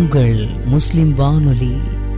உங்கள் முஸ்லிம் வானொலி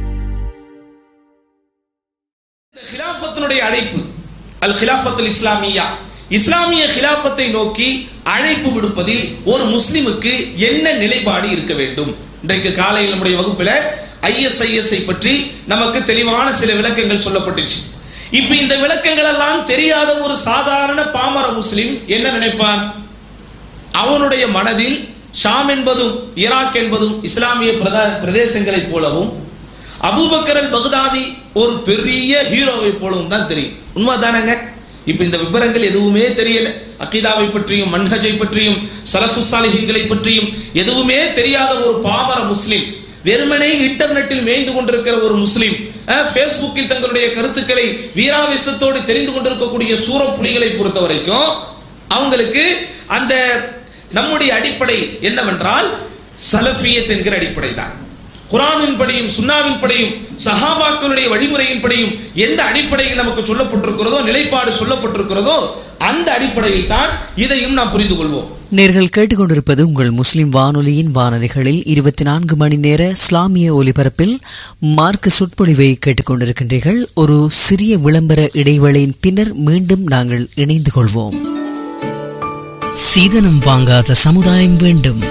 இந்த ஹிலாஃபத்தினுடைய அழைப்பு அல் ஹிலாஃபத்துல் இஸ்லாமியா இஸ்லாமிய ஹிலாஃபத்தை நோக்கி அழைப்பு விடுப்பதில் ஒரு முஸ்லிமுக்கு என்ன நிலைப்பாடு இருக்க வேண்டும் இன்றைக்கு காலையில் நம்முடைய வகுப்பில் ஐஎஸ்ஐஎஸ்ஐ பற்றி நமக்கு தெளிவான சில விளக்கங்கள் சொல்லப்பட்டுச்சு இப்ப இந்த விளக்கங்கள் எல்லாம் தெரியாத ஒரு சாதாரண பாமர முஸ்லிம் என்ன நினைப்பான் அவனுடைய மனதில் ஷாம் என்பதும் ஈராக் என்பதும் இஸ்லாமிய பிரதா- பிரதேசங்களைப் போலவும் அபூபக்கர் அல் பக்தாதி ஒரு பெரிய ஹீரோவை போலவும் தான் தெரியும் உண்மைதானங்க இப்ப இந்த விவரங்கள் எதுவுமே தெரியல அக்கீதாவை பற்றியும் மன்ஹஜை பற்றியும் சலஃபு சாலிஹின்களை பற்றியும் எதுவுமே தெரியாத ஒரு பாமர முஸ்லிம் வெறுமனே இன்டர்நெட்டில் மேய்ந்து கொண்டிருக்கிற ஒரு முஸ்லிம் அஹ், ஃபேஸ்புக்கில் தங்களுடைய கருத்துக்களை வீராவேசத்தோடு தெரிந்து கொண்டிருக்கக்கூடிய சூரப்புலிகளை பொறுத்த வரைக்கும் அவங்களுக்கு அந்த நம்முடைய அடிப்படை என்னவென்றால் சலஃபியத் என்கிற அடிப்படை தான் குரானின் படியும் சுன்னாவின் படியும் சஹாபாக்களுடைய வழிமுறையின் படியும் எந்த அடிப்படையில் நமக்கு சொல்லப்பட்டிருக்கிறதோ நிலைப்பாடு சொல்லப்பட்டிருக்கிறதோ அந்த அடிப்படையில் தான் இதையும் நாம் புரிந்து கொள்வோம் நேர்கள் கேட்டுக்கொண்டிருப்பது உங்கள் முஸ்லிம் வானொலியின் வானொலிகளில் இருபத்தி நான்கு மணி நேர இஸ்லாமிய ஒலிபரப்பில் மார்க்க சொற்பொழிவை கேட்டுக்கொண்டிருக்கின்றீர்கள் ஒரு சிறிய விளம்பர இடைவேளையின் பின்னர் மீண்டும் நாங்கள் இணைந்து கொள்வோம் சீதனம் வாங்காத சமுதாயம் வேண்டும்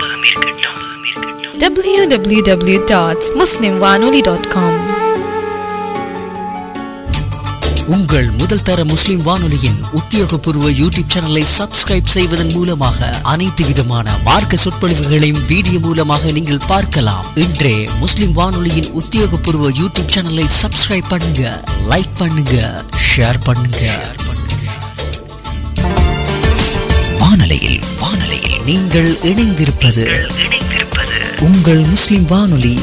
www.muslimwanoli.com உங்கள் முதல் தர முஸ்லிம் வானொலியின் உத்தியோகபூர்வ யூடியூப் சேனலை சப்ஸ்கிரைப் செய்வதன் மூலமாக அனைத்து விதமான மார்க்க சொற்பொழிவுகளையும் வீடியோ மூலமாக நீங்கள் பார்க்கலாம் இன்றே முஸ்லிம் வானொலியின் உத்தியோகபூர்வ யூடியூப் சேனலை சப்ஸ்கிரைப் பண்ணுங்க லைக் பண்ணுங்க ஷேர் பண்ணுங்க வானொலியில் வானொலியில் நீங்கள் இணைந்திருப்பது உங்கள் முஸ்லிம் வானொலி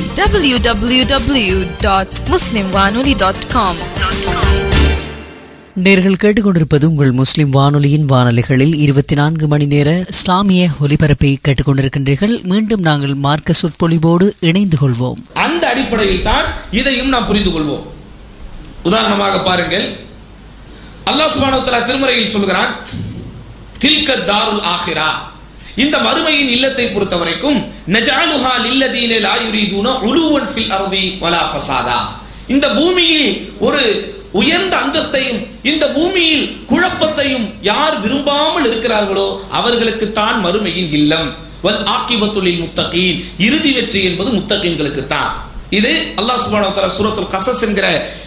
www.muslimwanoli.com நேர்கள் கேட்டுக்கொண்டிருப்பது உங்கள் முஸ்லிம் வானொலியின் வானொலிகளில் இருபத்தி நான்கு மணி நேர இஸ்லாமிய ஒலிபரப்பை கேட்டுக்கொண்டிருக்கின்றீர்கள் மீண்டும் நாங்கள் மார்க்க சொற்பொழிவோடு இணைந்து கொள்வோம் அந்த அடிப்படையில் தான் இதையும் நாம் புரிந்து கொள்வோம் உதாரணமாக பாருங்கள் அல்லாஹ் சுப்ஹானஹு வ தஆலா திருமறையில் சொல்கிறான் தில்க தாருல் ஆஹிரா இந்த மறுமையின் இல்லத்தை பொறுத்த வரைக்கும் நஜாலுஹா லில்லதீன லா யுரீதுன உலுவன் ஃபில் அர்தி வலா ஃபசாதா இந்த பூமியில் ஒரு உயர்ந்த அந்தஸ்தையும் இந்த பூமியில் குழப்பத்தையும் யார் விரும்பாமல் இருக்கிறார்களோ அவர்களுக்கு தான் மறுமையின் இல்லம் வல் ஆக்கிபத்துலில் முத்தகீன் இறுதி வெற்றி என்பது முத்தகீன்களுக்கு தான் இது அல்லாஹ் சுப்ஹானஹு வ தஆலா சூரத்துல் கஸஸ் என்கிற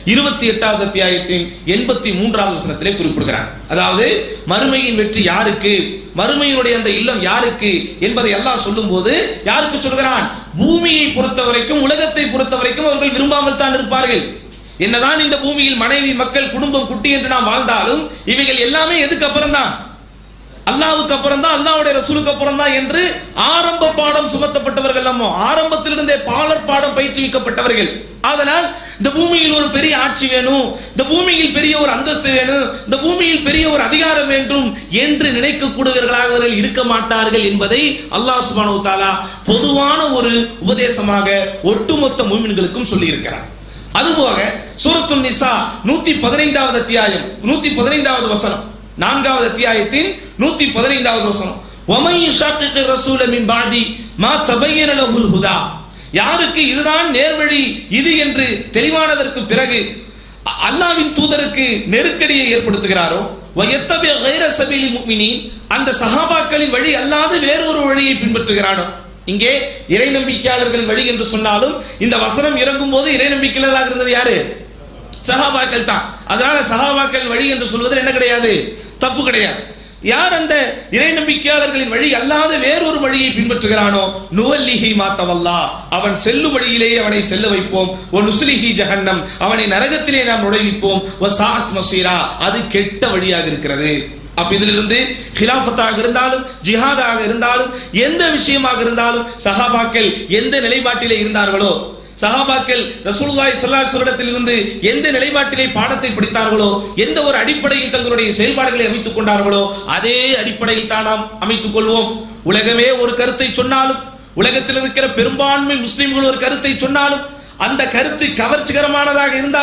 28வது அத்தியாயத்தின் 83வது வசனத்திலே குறிப்பிடுகிறான் அதாவது மறுமையின் வெற்றி யாருக்கு மறுமையினுடைய அந்த இல்லம் யாருக்கு என்பதை அல்லாஹ் சொல்லும்போது யாருக்கு சொல்கிறான் பூமியை பொறுத்த வரைக்கும் உலகத்தை பொறுத்த வரைக்கும் அவர்கள் விரும்பாமல் தான் இருப்பார்கள் என்னதான் இந்த பூமியில் மனைவி மக்கள் குடும்பம் குட்டி என்று நாம் வாழ்ந்தாலும் இவைகள் எல்லாமே எதுக்கு அப்புறம் தான் அல்லாவுக்கு அப்புறம் தான் அல்லாவுடைய ரசூலுக்கு அப்புறம் தான் என்று ஆரம்ப பாடம் சுமத்தப்பட்டவர்கள் நம்ம ஆரம்பத்திலிருந்தே பாலர் பாடம் பயிற்றுவிக்கப்பட்டவர்கள் அதனால் இந்த பூமியில் ஒரு பெரிய ஆட்சி வேணும் இந்த பூமியில் பெரிய ஒரு அந்தஸ்து வேணும் இந்த பூமியில் பெரிய ஒரு அதிகாரம் வேண்டும் என்று நினைக்கக்கூடியவர்களாக அவர்கள் இருக்க மாட்டார்கள் என்பதை அல்லாஹ் சுப்ஹானஹு வ தஆலா பொதுவான ஒரு உபதேசமாக ஒட்டுமொத்த மூமின்களுக்கும் சொல்லி இருக்கிறார் அதுபோக சூரத்துல் நிசா நூத்தி பதினைந்தாவது அத்தியாயம் நூத்தி பதினைந்தாவது வசனம் நான்காவது அத்தியாயத்தின் நூத்தி பதினைந்தாவது வசனம் ஒமை ஷாக்கிக்கு ரசூல மின் பாதி மா தபையன லஹுல் ஹுதா யாருக்கு இதுதான் நேர்வழி இது என்று தெளிவானதற்கு பிறகு அ- அல்லாவின் தூதருக்கு நெருக்கடியை ஏற்படுத்துகிறாரோ வயத்தபி கைர சபீலி முஃமினீன் அந்த சஹாபாக்களின் வழி அல்லாது வேறொரு வழியை பின்பற்றுகிறானோ இங்கே இறை நம்பிக்கையாளர்களின் வழி என்று சொன்னாலும் இந்த வசனம் இறங்கும் போது இறை நம்பிக்கையாளராக இருந்தது யாரு சஹாபாக்கள் தான் அதனால சஹாபாக்கள் வழி என்று சொல்வது என்ன கிடையாது தப்பு கிடையாது யார் அந்த இறை நம்பிக்கையாளர்களின் வழி அல்லாத வேறொரு வழியை பின்பற்றுகிறானோ நுவல்லிஹி மாத்தவல்லா அவன் செல்லும் வழியிலேயே அவனை செல்ல வைப்போம் ஒ நுஸ்லிஹி ஜஹன்னம் அவனை நரகத்திலே நாம் நுழைவிப்போம் ஒ சாத் மசீரா அது கெட்ட வழியாக இருக்கிறது அப்ப இதிலிருந்து ஹிலாஃபத்தாக இருந்தாலும் ஜிஹாதாக இருந்தாலும் எந்த விஷயமாக இருந்தாலும் சஹாபாக்கள் எந்த நிலைப்பாட்டிலே இருந்தார்களோ சஹாபாக்கள் ரசூலுல்லாஹி ஸல்லல்லாஹு அலைஹி வஸல்லத்தில் இருந்து எந்த நிலைப்பாட்டிலே பாடத்தை படித்தார்களோ எந்த ஒரு அடிப்படையில் தங்களுடைய செயல்பாடுகளை அமைத்துக் கொண்டார்களோ அதே அடிப்படையில் தான் நாம் அமைத்துக் கொள்வோம் உலகமே ஒரு கருத்தை சொன்னாலும் உலகத்தில் இருக்கிற பெரும்பான்மை முஸ்லிம்கள் ஒரு கருத்தை சொன்னாலும் அந்த கருத்து கவர்ச்சிகரமானதாக இருந்தாலும்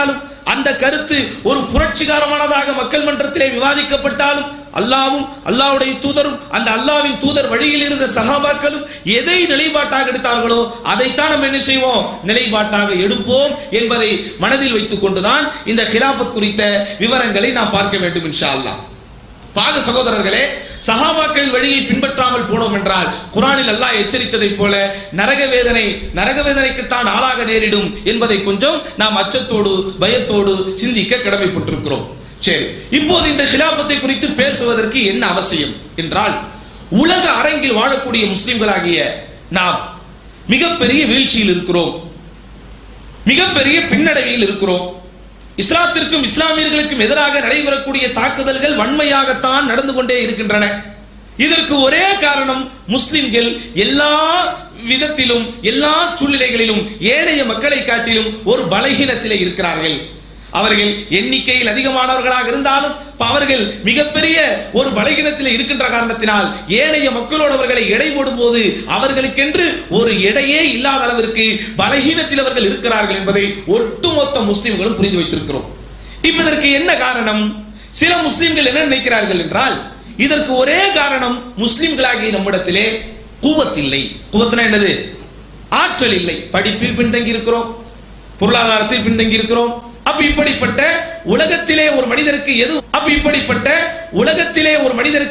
அந்த கருத்து ஒரு புரட்சிகரமானதாக மக்கள் மன்றத்திலே விவாதிக்கப்பட்டாலும் அல்லாவும் அல்லாவுடைய தூதரும் அந்த அல்லாவின் தூதர் வழியில் இருந்த சகாபாக்களும் எதை நிலைப்பாட்டாக எடுத்தார்களோ அதைத்தான் நம்ம என்ன செய்வோம் நிலைப்பாட்டாக எடுப்போம் என்பதை மனதில் வைத்துக் கொண்டுதான் இந்த ஹிலாஃபத் குறித்த விவரங்களை நாம் பார்க்க வேண்டும் இன்ஷா அல்லாஹ் பாக சகோதரர்களே சஹாபாக்களின் வழியை பின்பற்றாமல் போனோம் என்றால் குரானில் அல்லாஹ் எச்சரித்ததைப் போல நரக வேதனை நரக வேதனைக்குத்தான் ஆளாக நேரிடும் என்பதை கொஞ்சம் நாம் அச்சத்தோடு பயத்தோடு சிந்திக்க கடமைப்பட்டிருக்கிறோம் சரி இப்போது இந்த கிலாபத்தை குறித்து பேசுவதற்கு என்ன அவசியம் என்றால் உலக அரங்கில் வாழக்கூடிய முஸ்லிம்களாகிய நாம் மிகப்பெரிய வீழ்ச்சியில் இருக்கிறோம் மிகப்பெரிய பின்னடைவில் இருக்கிறோம் இஸ்லாத்திற்கும் இஸ்லாமியர்களுக்கும் எதிராக நடைபெறக்கூடிய தாக்குதல்கள் வன்மையாகத்தான் நடந்து கொண்டே இருக்கின்றன இதற்கு ஒரே காரணம் முஸ்லிம்கள் எல்லா விதத்திலும் எல்லா சூழ்நிலைகளிலும் ஏனைய மக்களை காட்டிலும் ஒரு பலகீனத்திலே இருக்கிறார்கள் அவர்கள் எண்ணிக்கையில் அதிகமானவர்களாக இருந்தாலும் அவர்கள் மிகப்பெரிய ஒரு பலகீனத்தில் இருக்கின்ற காரணத்தினால் ஏனைய மக்களோடு அவர்களை எடை போடும் போது அவர்களுக்கென்று ஒரு எடையே இல்லாத அளவிற்கு பலகீனத்தில் அவர்கள் இருக்கிறார்கள் என்பதை ஒட்டுமொத்த முஸ்லிம்களும் புரிந்து வைத்திருக்கிறோம் இப்ப இதற்கு என்ன காரணம் சில முஸ்லிம்கள் என்ன நினைக்கிறார்கள் என்றால் இதற்கு ஒரே காரணம் முஸ்லிம்களாகிய நம்மிடத்திலே கூவத்தில்லை கூவத்தினா என்னது ஆற்றல் இல்லை படிப்பில் பின்தங்கி இருக்கிறோம் பொருளாதாரத்தில் பின்தங்கி இருக்கிறோம் அப்ப இப்படிப்பட்ட உலகத்திலே ஒரு மனிதருக்கு எது அப்ப இப்படிப்பட்ட உலகத்திலே ஒரு மனிதருக்கு